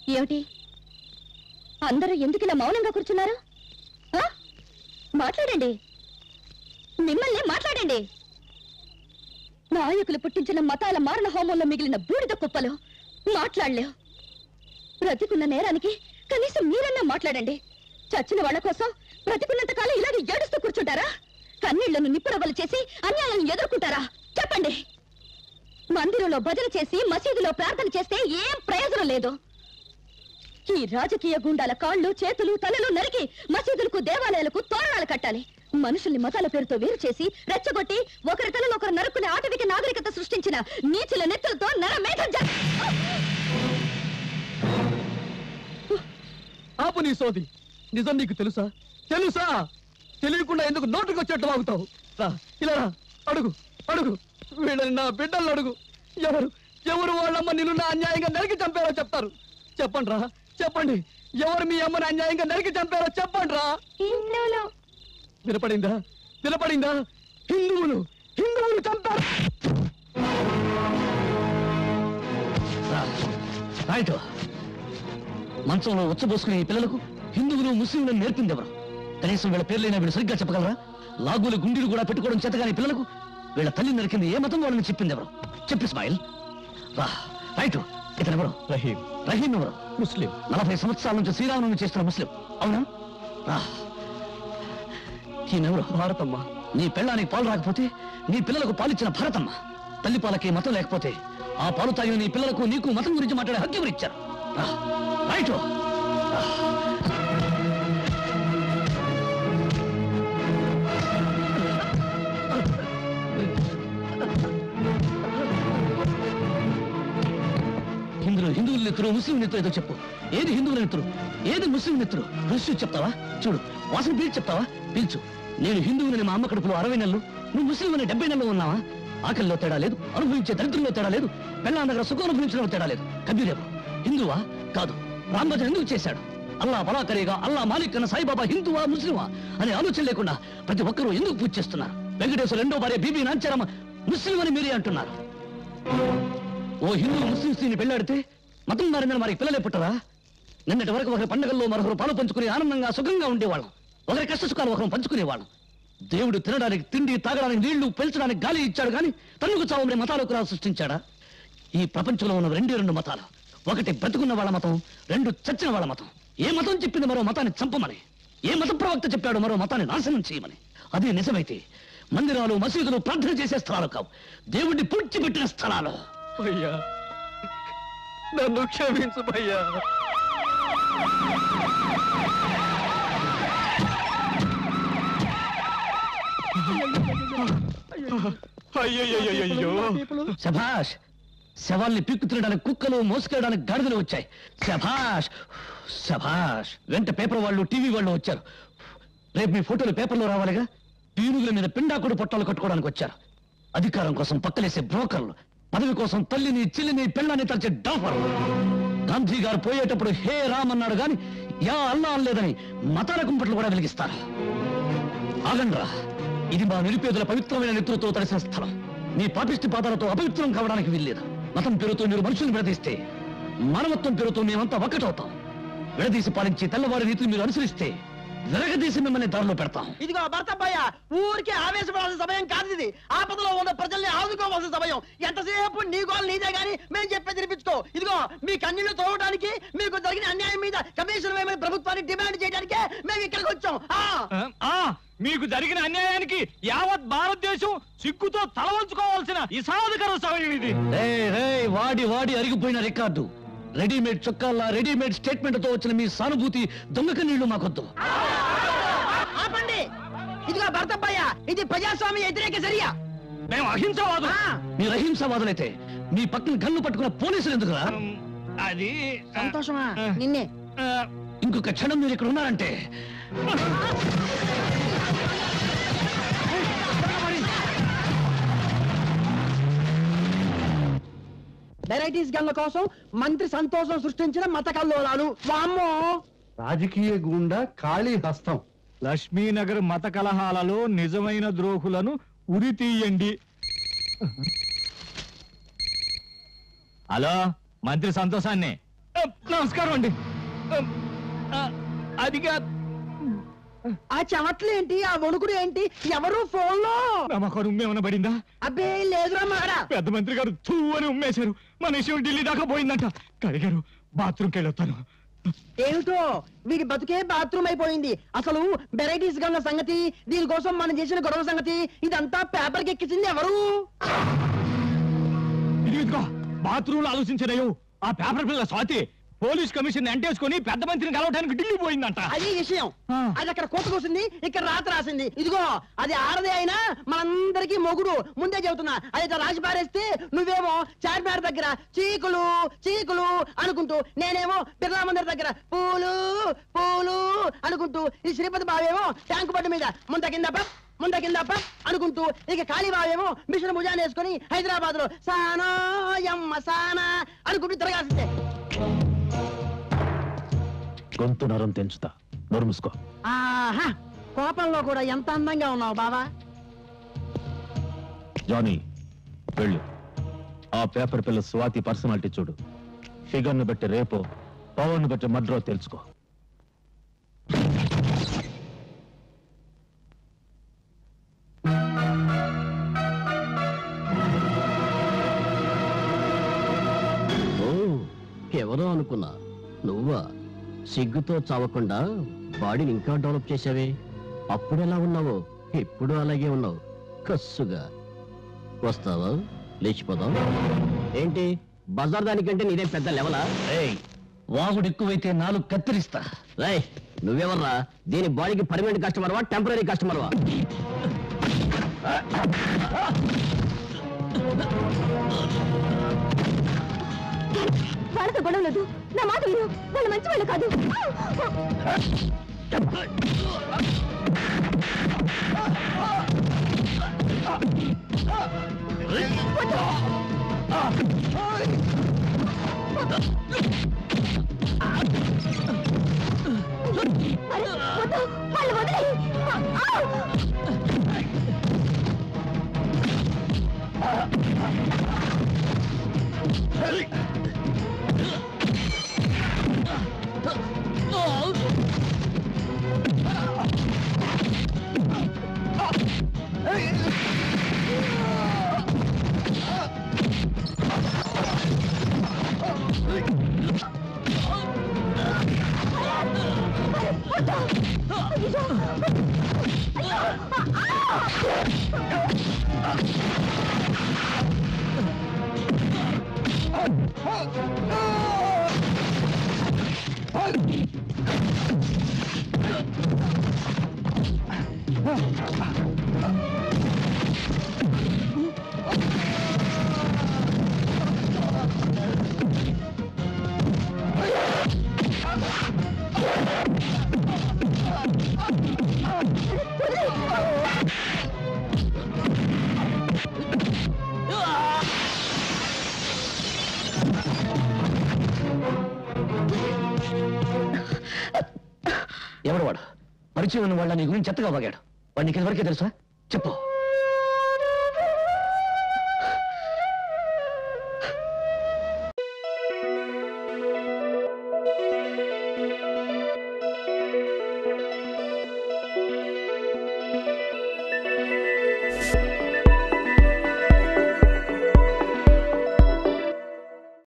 ఏమిటి అందరూ ఎందుకు ఇలా మౌనంగా కూర్చున్నారు ఆ? మాట్లాడండి మిమ్మల్ని మాట్లాడండి నాయకులు పుట్టించిన మతాల మారణ హోమంలో మిగిలిన బూడిద కుప్పలు మాట్లాడలేవు బ్రతికున్న నేరానికి కనీసం మీరన్నా మాట్లాడండి చచ్చిన వాళ్ళ కోసం బ్రతికున్నంత కాలం ఇలాగే ఏడుస్తూ కూర్చుంటారా కన్నీళ్లను నిప్పురవ్వలు చేసి అన్యాయాలను ఎదుర్కొంటారా చెప్పండి మందిరంలో భజన చేసి మసీదులో ప్రార్థన చేస్తే ఏం ప్రయోజనం లేదు ఈ రాజకీయ గుండాల కాళ్ళు చేతులు తలలు నరికి మసీదులకు దేవాలయాలకు తోరణాలు కట్టాలి మనుషుల్ని మతాల పేరుతో వేరు చేసి రెచ్చగొట్టి ఒకరి తలలో ఒకరు నరుక్కునే ఆటవిక నాగరికత సృష్టించిన నీచుల నెత్తులతో నరమేధం జ- ఆపు నీ సోది నిజం నీకు తెలుసా తెలుసా తెలియకుండా ఎందుకు నోటుకు వచ్చేట్టు వాగుతావు రా ఇలా రా అడుగు అడుగు వీళ్ళని నా బిడ్డలను అడుగు ఎవరు ఎవరు వాళ్ళమ్మ నిన్ను నా అన్యాయంగా నరికి చంపారో చెప్తారు చెప్పండి రా చెప్పండి ఎవరు మీ అమ్మని అన్యాయంగా నరికి చంపారో చెప్పండి రా వినపడిందా వినపడిందా హిందువులు హిందువులు చంపారు రైట్ మంచంలో ఉచ్చబోసుకునే ఈ పిల్లలకు హిందువులు ముస్లింలను నేర్పింది ఎవరు కనీసం వీళ్ళ పేర్లైనా వీళ్ళు సరిగ్గా చెప్పగలరా లాగులు గుండీలు కూడా పెట్టుకోవడం చేతగాని పిల్లలకు వీళ్ళ తల్లి నరికింది ఏ మతం వాళ్ళని చెప్పింది ఎవరు చెప్పి స్మైల్ రా రైట్ ఇతను ఎవరు రహీం రహీం ఎవరు ముస్లిం నలభై సంవత్సరాల నుంచి శ్రీరామనవమి చేస్తున్న ముస్లిం అవునా రా ఈయనెవరు భారతమ్మ నీ పెళ్ళానికి పాలు రాకపోతే నీ పిల్లలకు పాలిచ్చిన భరతమ్మ తల్లి పాలకి మతం లేకపోతే ఆ పాలు తాగిన నీ పిల్లలకు నీకు మతం గురించి మాట్లాడే హక్కు ఎవరు ఇచ్చారు రా, రైట్ రా. హిందువులు హిందువుల నెత్తురు ముస్లిం నెత్తురు ఏదో చెప్పు ఏది హిందువుల నెత్తురు ఏది ముస్లిం నెత్తురు రుచి చెప్తావా చూడు వాసన పీల్చి చెప్తావా పీల్చు నేను హిందువులని మా అమ్మ కడుపులో అరవై నెలలు నువ్వు ముస్లిం అని డెబ్బై నెలలు ఉన్నావా ఆకలిలో తేడా లేదు అనుభవించే దరిద్రంలో తేడా లేదు పెళ్ళాం దగ్గర సుఖం అనుభవించడంలో తేడా లేదు కబీరేవు హిందువా కాదు రాంభజన్ ఎందుకు చేశాడు అల్లా బలాకరేగా అల్లా మాలిక్ అన్న సాయిబాబా హిందువా ముస్లిమా అనే ఆలోచన లేకుండా ప్రతి ఒక్కరూ ఎందుకు పూజ చేస్తున్నారు వెంకటేశ్వర రెండో భార్య బీబీ నాంచారమ్మ ముస్లిం అని మీరే అంటున్నారు ఓ హిందూ ముస్లిం స్త్రీని పెళ్ళాడితే మతం మారిందని మరి పిల్లలే పుట్టరా నిన్నటి వరకు ఒకరి పండుగల్లో మరొకరు పాలు పంచుకుని ఆనందంగా సుఖంగా ఉండేవాళ్ళం ఒకరి కష్ట సుఖాలు ఒకరు పంచుకునేవాళ్ళం దేవుడు తినడానికి తిండి తాగడానికి నీళ్లు పెంచడానికి గాలి ఇచ్చాడు కానీ తన్నుకు చావమని మతాలకు రా సృష్టించాడా ఈ ప్రపంచంలో ఉన్న రెండే రెండు మతాలు ఒకటి బ్రతుకున్న వాళ్ళ మతం రెండు చచ్చిన వాళ్ళ మతం ఏ మతం చెప్పింది మరో మతాన్ని చంపమని ఏ మత ప్రవక్త చెప్పాడు మరో మతాన్ని నాశనం చేయమని అది నిజమైతే మందిరాలు మసీదులు ప్రార్థన చేసే స్థలాలు కావు దేవుడిని పూడ్చిపెట్టిన స్థలాలు భయ్యా నన్ను క్షమించు భయ్యా అయ్యో శభాష్ శవాల్ని పీక్కు తినడానికి కుక్కలు మోసుకెళ్ళడానికి గాడిదలు వచ్చాయి శభాష్ శభాష్ వెంట పేపర్ వాళ్ళు టీవీ వాళ్ళు వచ్చారు రేపు మీ ఫోటోలు పేపర్లో రావాలిగా పీనుగుల మీద పిండాకుడు పొట్టాలు కట్టుకోవడానికి వచ్చారు అధికారం కోసం పక్కలేసే బ్రోకర్లు పదవి కోసం తల్లిని చెల్లిని పెళ్ళాన్ని తరిచే డాఫర్లు గాంధీ గారు పోయేటప్పుడు హే రామ్ అన్నాడు గాని యా అల్లా అనలేదని మతాల కుంపట్లు కూడా వెలిగిస్తారు ఆగండ్రా ఇది మా నిరుపేదల పవిత్రమైన నెత్తులతో తడిసిన స్థలం మీ పాపిష్టి పాదాలతో అపవిత్రం కావడానికి వీల్లేదు మతం పేరుతో మీరు మనుషుల్ని విడదీస్తే మానవత్వం పేరుతో మేమంతా ఒక్కటవుతాం విడదీసి పాలించి తెల్లవారి రీతిని మీరు అనుసరిస్తే విరగదీసి మిమ్మల్ని దారిలో పెడతాం ఇదిగో భర్తబ్బయ్య ఊరికే ఆవేశపడాల్సిన సమయం కాదు ఇది ఆపదలో ఉన్న ప్రజల్ని ఆదుకోవాల్సిన సమయం ఎంతసేపు నీ గోల్ నీదే గాని మేము చెప్పేది వినిపించుకో ఇదిగో మీ కన్నీళ్లు తోవడానికి మీకు జరిగిన అన్యాయం మీద కమిషన్ వేయమని ప్రభుత్వాన్ని డిమాండ్ చేయడానికే మేము ఇక్కడికి వచ్చాం ఆ ఆ మీకు జరిగిన అన్యాయానికి యావత్ భారతదేశం సిగ్గుతో తల వంచుకోవాల్సిన ఇసాదకర సమయం ఇది రేయ్, రేయ్, వాడి వాడి అరిగిపోయిన రికార్డు రెడీమేడ్ చొక్కాల్లా రెడీమేడ్ స్టేట్మెంట్ తో వచ్చిన మీ సానుభూతి దొంగక నీళ్లు మాకొద్దు ఆపండి ఇదిగో భర్తబ్బయ్య ఇది ప్రజాస్వామ్య వ్యతిరేక చర్య మేము అహింసవాదు ఆ, మీరు అహింసావాదులైతే మీ పక్కన గన్ను పట్టుకున్న పోలీసులు ఎందుకురా అది సంతోషమా నిన్నే ఆ, ఇంకొక క్షణం మీరు ఇక్కడ ఉన్నారంటే వెరైటీస్ గన్ల కోసం మంత్రి సంతోషం సృష్టించిన మత కల్లోలాలు వామ్మో రాజకీయ గుండా ఖాళీ హస్తం లక్ష్మీనగర్ మత కలహాలలో నిజమైన ద్రోహులను ఉరి తీయండి హలో మంత్రి సంతోషాన్ని ఆ, నమస్కారం అండి ఆ, ఆ, అదిగా ఆ చెమట్లేంటి ఆ వణుకుడు ఏంటి ఎవరు ఫోన్ లో నమ్మకం ఉమ్మేమన్నా పడిందా అబ్బే లేదురా మాడా పెద్ద మంత్రి గారు తూ అని ఉమ్మేశారు మన విషయం ఢిల్లీ దాకా పోయిందంట కడిగారు బాత్రూమ్కి వెళ్ళొస్తాను ఏమిటో వీడి బతుకే బాత్రూమ్ అయిపోయింది అసలు వెరైటీస్ గా ఉన్న సంగతి దీనికోసం మనం చేసిన గొడవ సంగతి ఇదంతా పేపర్ కి ఎక్కించింది ఎవరు ఇది ఇదిగో బాత్రూమ్ లో ఆలోచించలేవు ఆ పేపర్ పిల్ల స్వాతి పోలీస్ కమిషన్ ఎంటేసుకొని పెద్ద మంత్రిని కలవడానికి ఢిల్లీ పోయిందంట అది విషయం ఆ. అది అక్కడ కోసుకొస్తుంది ఇక్కడ రాత రాసింది ఇదిగో అది ఆడదే అయినా మనందరికీ మొగుడు ముందే చెబుతున్నా అది రాసి పారేస్తే నువ్వేమో చార్మినార్ దగ్గర చీకులు చీకులు అనుకుంటూ నేనేమో బిర్లా మందిర్ దగ్గర పూలు పూలు అనుకుంటూ ఈ శ్రీపతి బావేమో ట్యాంకు బండి మీద ముంద కింద పప్, ముంద కింద పప్ అనుకుంటూ ఇక కాళీ బావేమో మిషన్ భుజాన్ని వేసుకొని హైదరాబాద్ లో సానా యమ్మ సానా అనుకుంటూ తిరగాల్సిందే గొంతు నరం తెంచుతా నోరు మూసుకో ఆహా కోపంలో కూడా ఎంత అందంగా ఉన్నావు బావా జానీ వెళ్ళు ఆ పేపర్ పిల్ల స్వాతి పర్సనాలిటీ చూడు ఫిగర్ ను బట్టి రేపో పవర్ ను బట్టి మడ్రో తెలుసుకో ఓ ఎవరో అనుకున్నా నువ్వా సిగ్గుతో చావకుండా బాడీని ఇంకా డెవలప్ చేసావే అప్పుడు ఎలా ఉన్నావో ఇప్పుడు అలాగే ఉన్నావు కస్సుగా వస్తావా లేచిపోదాం ఏంటి బజార్ దానికంటే నీదే పెద్ద లెవలా ఏయ్ వాగుడు ఎక్కువైతే నాలుగు కత్తిరిస్తా రేయ్ నువ్వెవర్రా దీని బాడీకి పర్మనెంట్ కస్టమర్వా టెంపరీ కస్టమర్వా వాళ్ళతో గొడవ లేదు నా మాట విను వాళ్ళు మంచి వాళ్ళు కాదు అరే, వద్దు, వాళ్ళు వదిలేయ్. ఆ! ఎవడు వాడు పరిచయం ఉన్న వాళ్ళ నీ గురించి చెత్తగా వాగాడు వాడికి వరకే తెలుసా చెప్పు